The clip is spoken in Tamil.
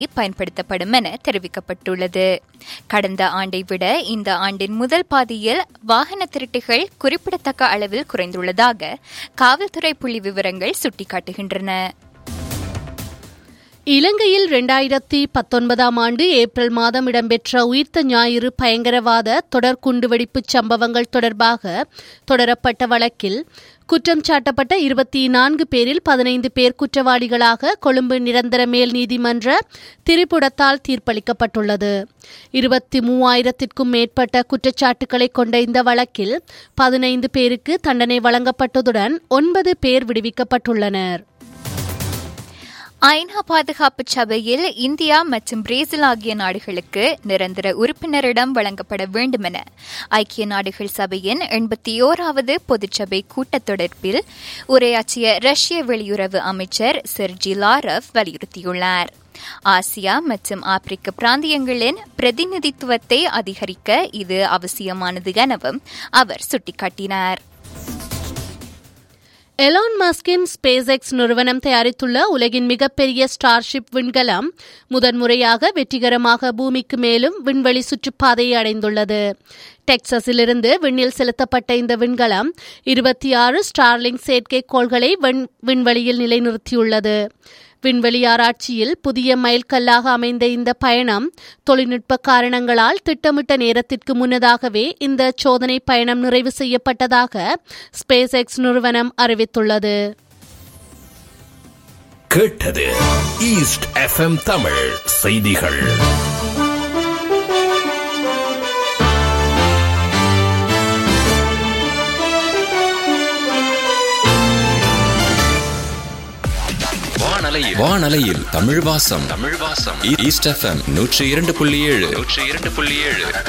பயன்படுத்தப்படும் என தெரிவிக்கப்பட்டுள்ளது கடந்த ஆண்டை விட இந்த ஆண்டின் முதல் பாதியில் வாகன திருட்டுகள் குறிப்பிடத்தக்க அளவில் குறைந்துள்ளதாக காவல்துறை புள்ளி விவரங்கள் சுட்டிக்காட்டுகின்றன இலங்கையில் இரண்டாயிரத்தி பத்தொன்பதாம் ஆண்டு ஏப்ரல் மாதம் இடம்பெற்ற உயிர்த்த ஞாயிறு பயங்கரவாத தொடர் குண்டுவெடிப்புச் சம்பவங்கள் தொடர்பாக தொடரப்பட்ட வழக்கில் குற்றம் சாட்டப்பட்ட இருபத்தி நான்கு பேரில் பதினைந்து பேர் குற்றவாளிகளாக கொழும்பு நிரந்தர மேல் நீதிமன்ற திரிபுடத்தால் தீர்ப்பளிக்கப்பட்டுள்ளது இருபத்தி மூவாயிரத்திற்கும் மேற்பட்ட குற்றச்சாட்டுகளை கொண்ட இந்த வழக்கில் பதினைந்து பேருக்கு தண்டனை வழங்கப்பட்டதுடன் ஒன்பது பேர் விடுவிக்கப்பட்டுள்ளனர் ஐநா பாதுகாப்பு சபையில் இந்தியா மற்றும் பிரேசில் ஆகிய நாடுகளுக்கு நிரந்தர உறுப்பினரிடம் வழங்கப்பட வேண்டும் என ஐக்கிய நாடுகள் சபையின் எண்பத்தி ஓராவது பொதுச்சபை கூட்டத்தொடர்பில் உரையாற்றிய ரஷ்ய வெளியுறவு அமைச்சர் செர்ஜி லாரவ் வலியுறுத்தியுள்ளார் ஆசியா மற்றும் ஆப்பிரிக்க பிராந்தியங்களின் பிரதிநிதித்துவத்தை அதிகரிக்க இது அவசியமானது எனவும் அவர் சுட்டிக்காட்டினார் எலான் மஸ்கின் ஸ்பேஸ் எக்ஸ் நிறுவனம் தயாரித்துள்ள உலகின் மிகப்பெரிய ஸ்டார்ஷிப் விண்கலம் முதன்முறையாக வெற்றிகரமாக பூமிக்கு மேலும் விண்வெளி சுற்றுப்பாதையை அடைந்துள்ளது டெக்சஸிலிருந்து விண்ணில் செலுத்தப்பட்ட இந்த விண்கலம் இருபத்தி ஆறு ஸ்டார்லிங் செயற்கைக்கோள்களை விண்வெளியில் நிலைநிறுத்தியுள்ளது விண்வெளி ஆராய்ச்சியில் புதிய மைல்கல்லாக அமைந்த இந்த பயணம் தொழில்நுட்ப காரணங்களால் திட்டமிட்ட நேரத்திற்கு முன்னதாகவே இந்த சோதனை பயணம் நிறைவு செய்யப்பட்டதாக ஸ்பேஸ் எக்ஸ் நிறுவனம் அறிவித்துள்ளது கேட்டது ஈஸ்ட் எஃப்எம் தமிழ் செய்திகள் வானலையில் வானலையில் தமிழ் வாசம் தமிழ் வாசம் ஈஸ்ட் எஃப்எம் நூற்றி இரண்டு புள்ளி ஏழு நூற்றி இரண்டு புள்ளி ஏழு